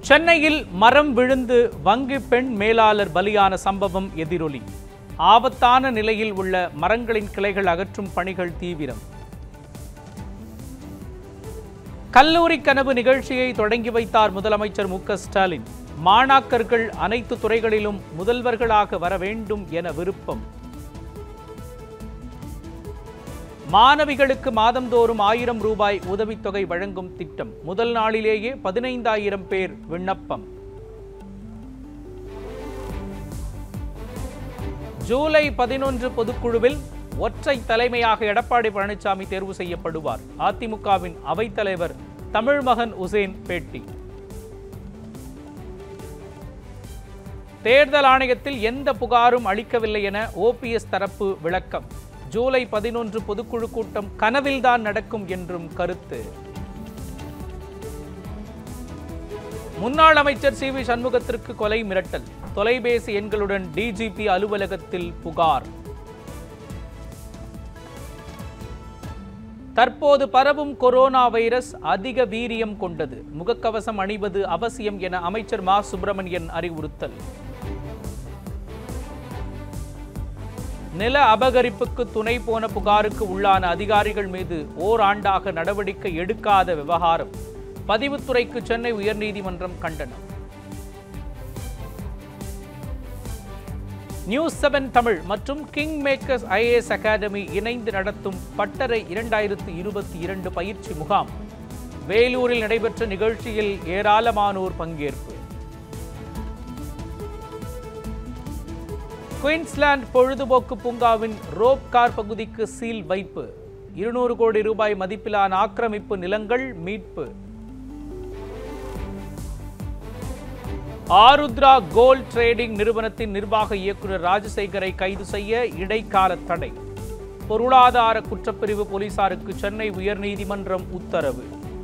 சென்னையில் மரம் விழுந்து வங்கி பெண் மேலாளர் பலியான சம்பவம் எதிரொலி ஆபத்தான நிலையில் உள்ள மரங்களின் கிளைகள் அகற்றும் பணிகள் தீவிரம் கல்லூரி கனவு நிகழ்ச்சியை தொடங்கி வைத்தார் முதலமைச்சர் மு க ஸ்டாலின் மாணாக்கர்கள் அனைத்து துறைகளிலும் முதல்வர்களாக வர வேண்டும் என விருப்பம் மாணவிகளுக்கு மாதந்தோறும் ஆயிரம் ரூபாய் உதவித்தொகை வழங்கும் திட்டம் முதல் நாளிலேயே பதினைந்தாயிரம் பேர் விண்ணப்பம் ஜூலை பதினொன்று பொதுக்குழுவில் ஒற்றை தலைமையாக எடப்பாடி பழனிசாமி தேர்வு செய்யப்படுவார் அதிமுகவின் அவைத்தலைவர் தமிழ்மகன் உசேன் பேட்டி தேர்தல் ஆணையத்தில் எந்த புகாரும் அளிக்கவில்லை என ஓபிஎஸ் தரப்பு விளக்கம் ஜூலை பதினொன்று பொதுக்குழு கூட்டம் கனவில்தான் நடக்கும் என்றும் கருத்து முன்னாள் அமைச்சர் சி வி சண்முகத்திற்கு கொலை மிரட்டல் தொலைபேசி எண்களுடன் டிஜிபி அலுவலகத்தில் புகார் தற்போது பரவும் கொரோனா வைரஸ் அதிக வீரியம் கொண்டது முகக்கவசம் அணிவது அவசியம் என அமைச்சர் மா சுப்பிரமணியன் அறிவுறுத்தல் நில அபகரிப்புக்கு துணை போன புகாருக்கு உள்ளான அதிகாரிகள் மீது ஓராண்டாக நடவடிக்கை எடுக்காத விவகாரம் பதிவுத்துறைக்கு சென்னை உயர்நீதிமன்றம் கண்டனம் நியூஸ் செவன் தமிழ் மற்றும் கிங் மேக்கர்ஸ் ஐஏஎஸ் அகாடமி இணைந்து நடத்தும் பட்டறை இரண்டாயிரத்து இருபத்தி இரண்டு பயிற்சி முகாம் வேலூரில் நடைபெற்ற நிகழ்ச்சியில் ஏராளமானோர் பங்கேற்பு குயின்ஸ்லாந்து பொழுதுபோக்கு பூங்காவின் ரோப் கார் பகுதிக்கு சீல் வைப்பு இருநூறு கோடி ரூபாய் மதிப்பிலான ஆக்கிரமிப்பு நிலங்கள் மீட்பு ஆருத்ரா கோல்ட் ட்ரேடிங் நிறுவனத்தின் நிர்வாக இயக்குநர் ராஜசேகரை கைது செய்ய இடைக்கால தடை பொருளாதார குற்றப்பிரிவு போலீசாருக்கு சென்னை உயர்நீதிமன்றம் உத்தரவு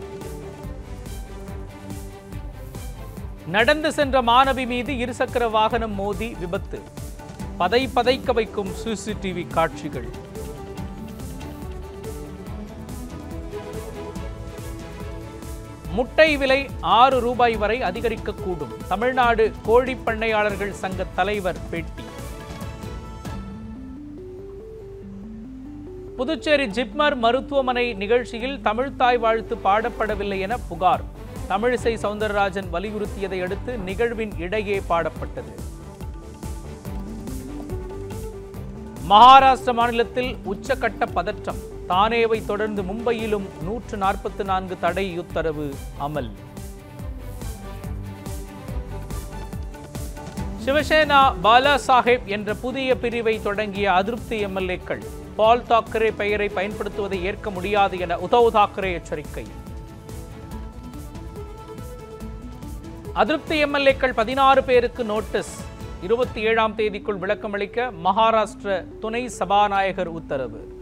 நடந்து சென்ற மாணவி மீது இருசக்கர வாகனம் மோதி விபத்து பதை பதைக்க வைக்கும் சிசிடிவி காட்சிகள் முட்டை விலை ஆறு ரூபாய் வரை அதிகரிக்கக்கூடும் தமிழ்நாடு கோழி பண்ணையாளர்கள் சங்க தலைவர் பேட்டி புதுச்சேரி ஜிப்மர் மருத்துவமனை நிகழ்ச்சியில் தமிழ்த்தாய் வாழ்த்து பாடப்படவில்லை என புகார் தமிழிசை சவுந்தரராஜன் வலியுறுத்தியதை அடுத்து நிகழ்வின் இடையே பாடப்பட்டது மகாராஷ்டிர மாநிலத்தில் உச்சக்கட்ட பதற்றம் தானேவை தொடர்ந்து மும்பையிலும் நூற்று நாற்பத்தி நான்கு தடை உத்தரவு அமல் சிவசேனா பாலா சாஹேப் என்ற புதிய பிரிவை தொடங்கிய அதிருப்தி எம்எல்ஏக்கள் பால் தாக்கரே பெயரை பயன்படுத்துவதை ஏற்க முடியாது என உத்தவ் தாக்கரே எச்சரிக்கை அதிருப்தி எம்எல்ஏக்கள் பதினாறு பேருக்கு நோட்டீஸ் இருபத்தி ஏழாம் தேதிக்குள் விளக்கமளிக்க மகாராஷ்டிர துணை சபாநாயகர் உத்தரவு